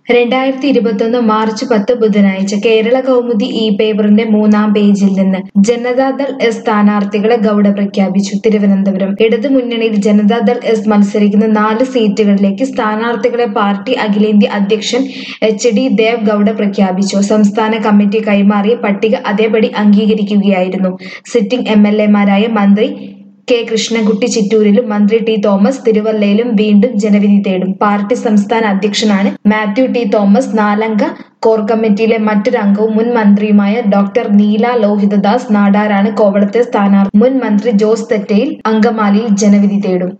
രണ്ടായിരത്തി ഇരുപത്തൊന്ന് മാർച്ച് പത്ത് ബുധനാഴ്ച കേരള കൗമുദി ഇ പേപ്പറിന്റെ മൂന്നാം പേജിൽ നിന്ന് ജനതാദൾ എസ് സ്ഥാനാർത്ഥികളെ ഗൗഡ പ്രഖ്യാപിച്ചു തിരുവനന്തപുരം ഇടതു മുന്നണിയിൽ ജനതാദൾ എസ് മത്സരിക്കുന്ന നാല് സീറ്റുകളിലേക്ക് സ്ഥാനാർത്ഥികളെ പാർട്ടി അഖിലേന്ത്യാ അധ്യക്ഷൻ എച്ച് ഡി ദേവ് ഗൗഡ പ്രഖ്യാപിച്ചു സംസ്ഥാന കമ്മിറ്റി കൈമാറിയ പട്ടിക അതേപടി അംഗീകരിക്കുകയായിരുന്നു സിറ്റിംഗ് എം എൽ എമാരായ മന്ത്രി കെ കൃഷ്ണൻകുട്ടി ചിറ്റൂരിലും മന്ത്രി ടി തോമസ് തിരുവല്ലയിലും വീണ്ടും ജനവിധി തേടും പാർട്ടി സംസ്ഥാന അധ്യക്ഷനാണ് മാത്യു ടി തോമസ് നാലംഗ കോർ കമ്മിറ്റിയിലെ മറ്റൊരു അംഗവും മുൻ മന്ത്രിയുമായ ഡോക്ടർ നീല ലോഹിതദാസ് നാടാരാണ് കോവളത്തെ സ്ഥാനാർത്ഥി മുൻ മന്ത്രി ജോസ് തെറ്റയിൽ അങ്കമാലിയിൽ ജനവിധി തേടും